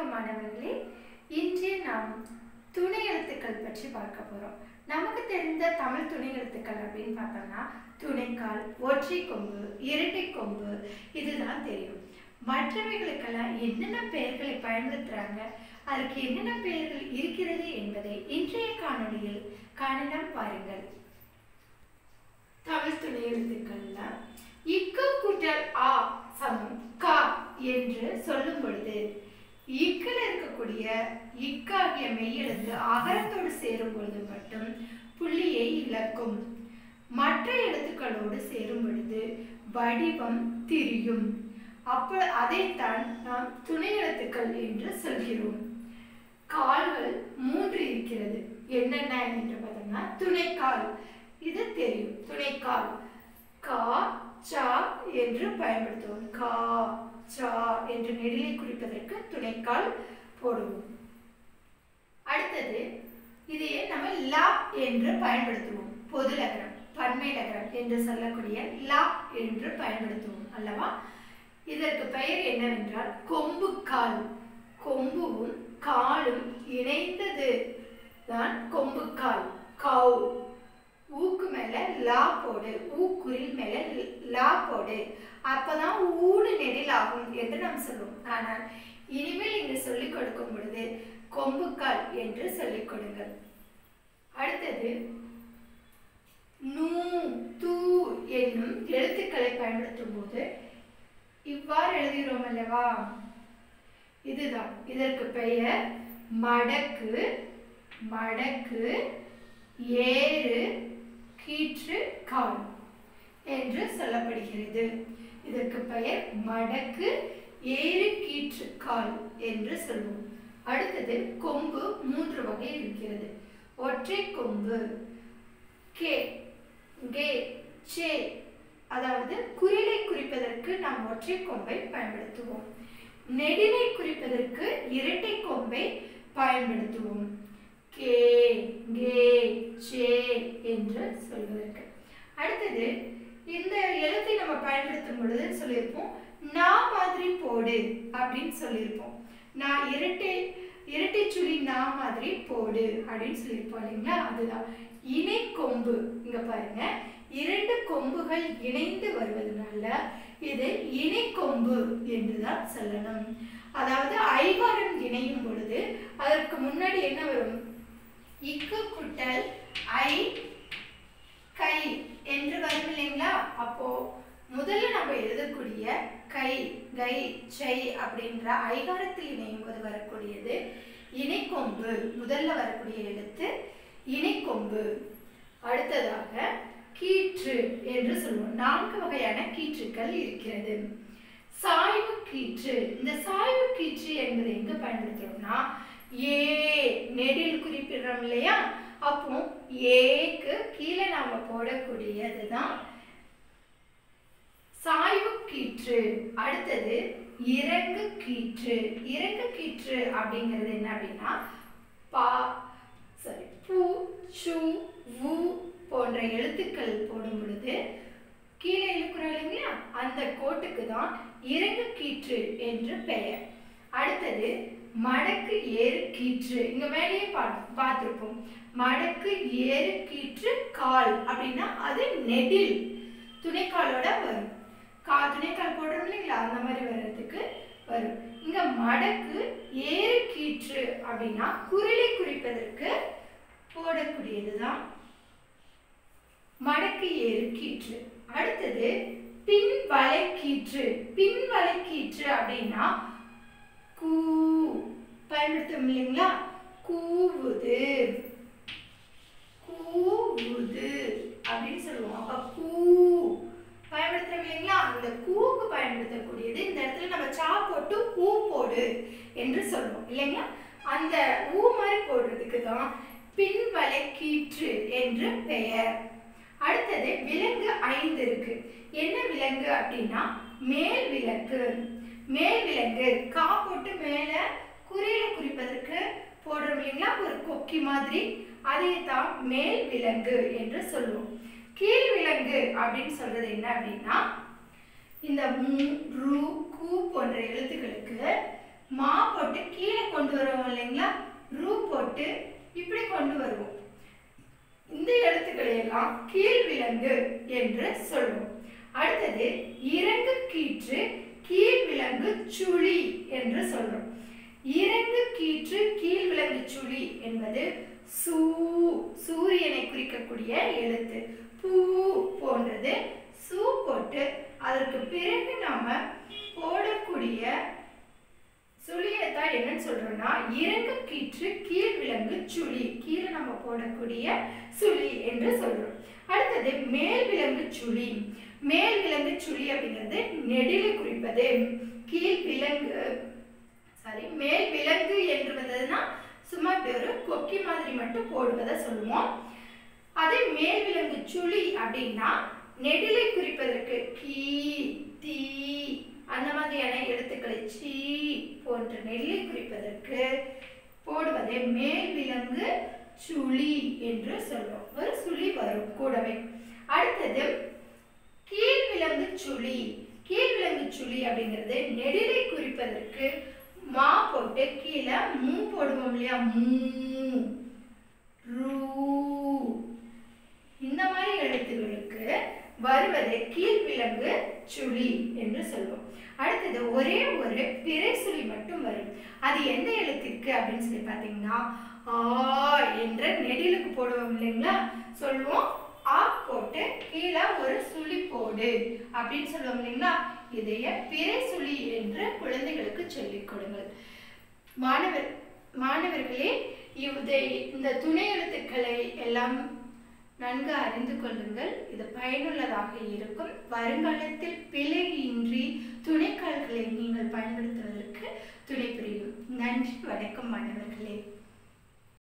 வணக்கம் மாணவர்களே இன்று நாம் துணை எழுத்துக்கள் பற்றி பார்க்க போறோம் நமக்கு தெரிந்த தமிழ் துணை எழுத்துக்கள் அப்படின்னு பார்த்தோம்னா துணைக்கால் ஒற்றை கொம்பு இரட்டை கொம்பு இதுதான் தெரியும் மற்றவைகளுக்கெல்லாம் என்னென்ன பெயர்களை பயன்படுத்துறாங்க அதற்கு என்னென்ன பெயர்கள் இருக்கிறது என்பதை இன்றைய காணொளியில் காணலாம் பாருங்கள் தமிழ் துணை எழுத்துக்கள்ல இக்கு கூட்டல் ஆ சமம் கா என்று சொல்லும் பொழுது இக்கில் இருக்கக்கூடிய இக்காகிய மெய்யெழுத்து அகரத்தோடு சேரும் பொழுது மட்டும் புள்ளியை இழக்கும் மற்ற எழுத்துக்களோடு சேரும் பொழுது வடிவம் திரியும் அப்ப அதைத்தான் நாம் துணை எழுத்துக்கள் என்று சொல்கிறோம் கால்கள் மூன்று இருக்கிறது என்னென்ன என்று பார்த்தோம்னா துணைக்கால் இது தெரியும் துணைக்கால் கா சா என்று பயன்படுத்துவோம் கா சா என்று நெடிலை குறிப்பதற்கு துணைக்கால் போடுவோம் அடுத்தது இதையே நம்ம லா என்று பயன்படுத்துவோம் பொதுலகரம் பன்மைலகரம் என்று சொல்லக்கூடிய லா என்று பயன்படுத்துவோம் அல்லவா இதற்கு பெயர் என்னவென்றால் கொம்பு கால் கொம்பும் காலும் இணைந்தது தான் கொம்பு கால் கவு ஊக்கு மேல லா போடு ஊக்குரில் மேல லா போடு அப்பதான் ஊடு நெடில் ஆகும் என்று நாம் சொல்லுவோம் ஆனால் இனிமேல் இங்கு சொல்லிக் கொடுக்கும் பொழுது கொம்புக்கால் என்று சொல்லிக் கொடுங்கள் அடுத்தது நூ தூ என்னும் எழுத்துக்களை பயன்படுத்தும் போது இவ்வாறு எழுதுகிறோம் அல்லவா இதுதான் இதற்கு பெயர் மடக்கு மடக்கு ஏறு கீற்று கால் என்று சொல்லப்படுகிறது இதற்கு பெயர் மடக்கு ஏறு கீற்று கால் என்று சொல்லுவோம் அடுத்தது கொம்பு மூன்று வகை இருக்கிறது ஒற்றை கொம்பு கே கே சே அதாவது குறிலை குறிப்பதற்கு நாம் ஒற்றை கொம்பை பயன்படுத்துவோம் நெடிலை குறிப்பதற்கு இரட்டை கொம்பை பயன்படுத்துவோம் கே கே சே என்று சொல்வதற்கு அடுத்தது இந்த எழுத்தை நம்ம பயன்படுத்தும் பொழுது சொல்லியிருப்போம் நான் மாதிரி போடு அப்படின்னு சொல்லியிருப்போம் நான் இரட்டை இரட்டை சுழி நான் மாதிரி போடு அப்படின்னு சொல்லியிருப்போம் இல்லைங்களா அதுதான் இணை கொம்பு இங்க பாருங்க இரண்டு கொம்புகள் இணைந்து வருவதனால இது இணை கொம்பு என்றுதான் சொல்லணும் அதாவது ஐகாரம் இணையும் பொழுது அதற்கு முன்னாடி என்ன வரும் இக்கு குட்டல் ஐ கை என்று வரும் இல்லைங்களா அப்போ முதல்ல நம்ம எழுதக்கூடிய கை கை சை அப்படின்ற ஐகாரத்தில் இணையும் போது வரக்கூடியது இணைக்கொம்பு முதல்ல வரக்கூடிய எழுத்து இணைக்கொம்பு அடுத்ததாக கீற்று என்று சொல்லுவோம் நான்கு வகையான கீற்றுக்கள் இருக்கிறது சாய்வு கீற்று இந்த சாய்வு கீற்று என்பது எங்க பயன்படுத்துறோம்னா ஏ நெடில் குறிப்பிடுறோம் இல்லையா அப்போ ஏக்கு கீழே நாம போடக்கூடியது தான் சாய்வு கீற்று அடுத்தது இறங்கு கீற்று இறங்கு கீற்று அப்படிங்கிறது என்ன அப்படின்னா பா சாரி பூ சு வு போன்ற எழுத்துக்கள் போடும் பொழுது கீழே இழுக்கிறோம் இல்லைங்களா அந்த கோட்டுக்கு தான் இறங்கு கீற்று என்று பெயர் அடுத்தது மடக்கு ஏறு கீற்று இங்க மேலேயே பா பார்த்துருப்போம் மடக்கு ஏறு கீற்று கால் அப்படின்னா அது நெடில் துணைக்காலோட வரும் கா துணைக்கால் போடுறோம் இல்லைங்களா அந்த மாதிரி வர்றதுக்கு வரும் இங்க மடக்கு ஏறு கீற்று அப்படின்னா குரலை குறிப்பதற்கு போடக்கூடியதுதான் மடக்கு ஏறு கீற்று அடுத்தது பின் வலை கீற்று பின் வலை கீற்று அப்படின்னா கூ பயன்படுத்தும் இல்லைங்களா கூவுது கூவுது அப்படின்னு சொல்லுவோம் அப்ப கூ பயன்படுத்துறோம் இல்லைங்களா அந்த கூக்கு பயன்படுத்தக்கூடியது இந்த இடத்துல நம்ம சா போட்டு ஊ போடு என்று சொல்லுவோம் இல்லைங்களா அந்த ஊ மாதிரி போடுறதுக்கு தான் பின்வலை கீற்று என்று பெயர் அடுத்தது விலங்கு ஐந்து இருக்கு என்ன விலங்கு அப்படின்னா மேல் விலங்கு மேல் விலங்கு கா போட்டு மேல குறியில குறிப்பதற்கு போடுறோம் இல்லைங்களா ஒரு கொக்கி மாதிரி அதை தான் மேல் விலங்கு என்று சொல்லுவோம் கீழ் விலங்கு அப்படின்னு சொல்றது என்ன அப்படின்னா இந்த மு ரு கு போன்ற எழுத்துக்களுக்கு மா போட்டு கீழே என்று சொல்றோம் இறங்கு கீற்று கீழ் விலங்கு சுழி என்பது சூ சூரியனை குறிக்கக்கூடிய எழுத்து பூ போன்றது சூ போட்டு அதற்கு பிறகு நாம போடக்கூடிய சுழியத்தான் என்னன்னு சொல்றோம்னா இறங்கு கீற்று கீழ் விலங்கு சுழி கீழே நம்ம போடக்கூடிய சுழி என்று சொல்றோம் அடுத்தது மேல் விலங்கு சுழி மேல் விலங்கு சுழி அப்படிங்கிறது நெடிலை குறிப்பது கீழ் விலங்கு சாரி மேல் விலங்கு என்றுவதுனா சும்மா இப்படி ஒரு கொக்கி மாதிரி மட்டும் போடுவதை சொல்லுவோம் அதே மேல் விலங்கு சுழி அப்படின்னா நெடிலை குறிப்பதற்கு கீ தீ அந்த மாதிரியான எழுத்துக்களை சீ போன்ற நெல்லை குறிப்பதற்கு போடுவதை மேல் விலங்கு சுழி என்று சொல்றோம் ஒரு சுழி வரும் கூடவே அடுத்தது கீழ் விலங்கு சுழி கீழ் விலங்கு சுழி அப்படிங்கிறது நெடிலை குறிப்பதற்கு மா போட்டு கீழே மூ போடுவோம் இல்லையா மூ ரூ இந்த மாதிரி எழுத்துகளுக்கு வருவது கீழ் விலங்கு சுழி என்று சொல்லுவோம் அடுத்தது ஒரே ஒரு பிறை சுழி மட்டும் வரும் அது எந்த எழுத்திற்கு அப்படின்னு சொல்லி பார்த்தீங்கன்னா ஆ என்ற நெடிலுக்கு போடுவோம் இல்லைங்களா சொல்லுவோம் ஆ போட்டு கீழே ஒரு சுழி போடு அப்படின்னு சொல்லுவோம் இல்லைங்களா இதைய பிறை சுழி என்று குழந்தைகளுக்கு சொல்லிக் கொடுங்கள் மாணவர் மாணவர்களே இதை இந்த துணை எழுத்துக்களை எல்லாம் நன்கு அறிந்து கொள்ளுங்கள் இது பயனுள்ளதாக இருக்கும் வருங்காலத்தில் பிழையின்றி துணைக்கால்களை நீங்கள் பயன்படுத்துவதற்கு துணை புரியும் நன்றி வணக்கம் மாணவர்களே